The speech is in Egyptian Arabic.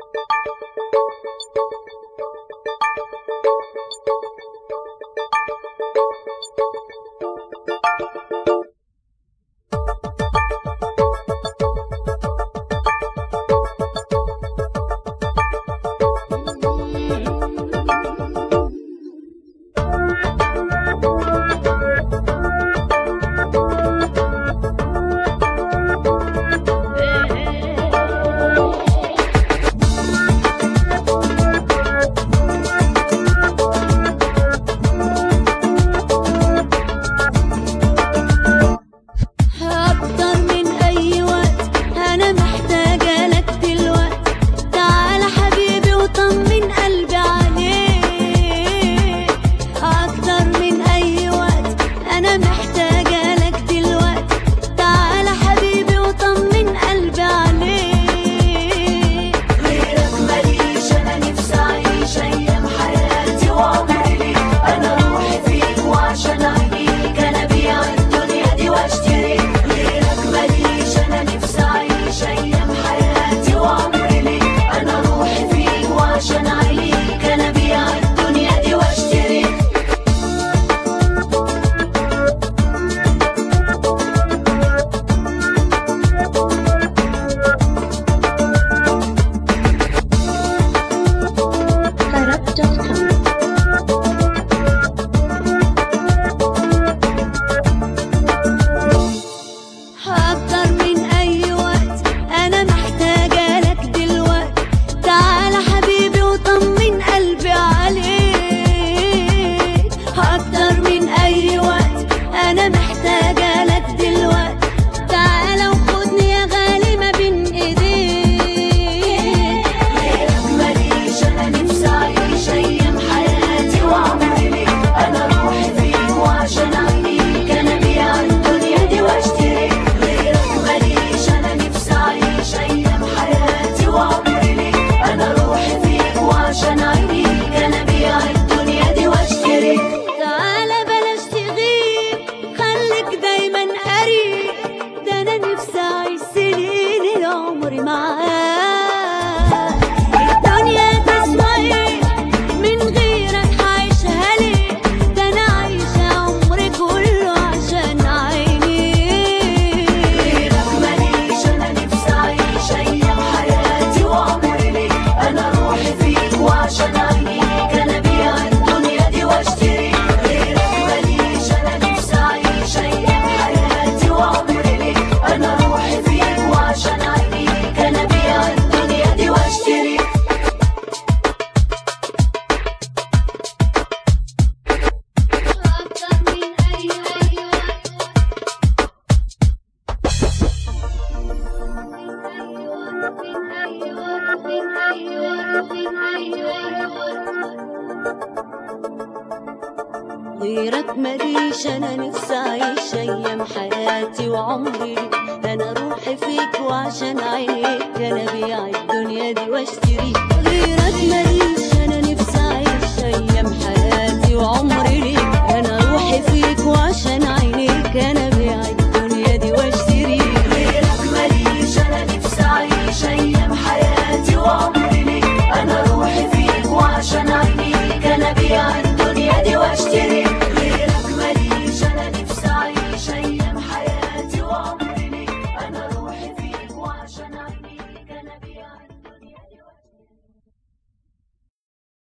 أكتر من أي وقت أنا محتاجة لك دلوقتي تعال حبيبي وطمن قلبي عليك أكتر من أي وقت أنا محتاجة لك دلوقتي تعال حبيبي وطمن قلبي عليك غيرك ماليش انا نفسي اعيش ايام حياتي وعمري ليك انا روحي فيك وعشان عينيك انا بيع الدنيا دي واشتري غيرك ماليش انا نفسي اعيش ايام حياتي وعمري ليك انا روحي فيك وعشان عينيك انا بيع الدنيا دي واشتري أكتر من أي وقت أنا محتاجة لك دلوقتي تعال حبيبي وطمن قلبي عليك أكتر من أي وقت أنا محتاجة لك دلوقتي تعال وخدني يا غالي ما بين إيديك غيرك ماليش انا نفسي اعيش ايام حياتي وعمري ليك انا روحي فيك وعشان عينيك انا بيع الدنيا دي واشتري غيرك ماليش انا نفسي اعيش ايام حياتي وعمري ليك انا روحي فيك وعشان عينيك انا بيع الدنيا دي واشتري تعالى بلاش تغيب خليك دايما قريب ده انا نفسي اعيش سنين العمر معاك الدنيا تسوى ايه من غيرك هعيشها ليه ده انا عايشة عمري كله عشان عينيك غيرك ماليش انا نفسي اعيش ايام حياتي وعمري ليك انا روحي فيك وعشان عينيك انا بيع الدنيا دي واشتري غيرك ماليش انا نفسي اعيش ايام حياتي وعمري ليك انا روحي فيك وعشان عينيك انا بيع الدنيا دي واشتري أكتر من أي أي وقت غيرك ماليش انا نفسي اعيش ايام حياتي وعمري ليك انا روحي فيك وعشان عينيك انا بيع الدنيا دي واشتري غيرك ماليش انا نفسي اعيش ايام حياتي وعمري ليك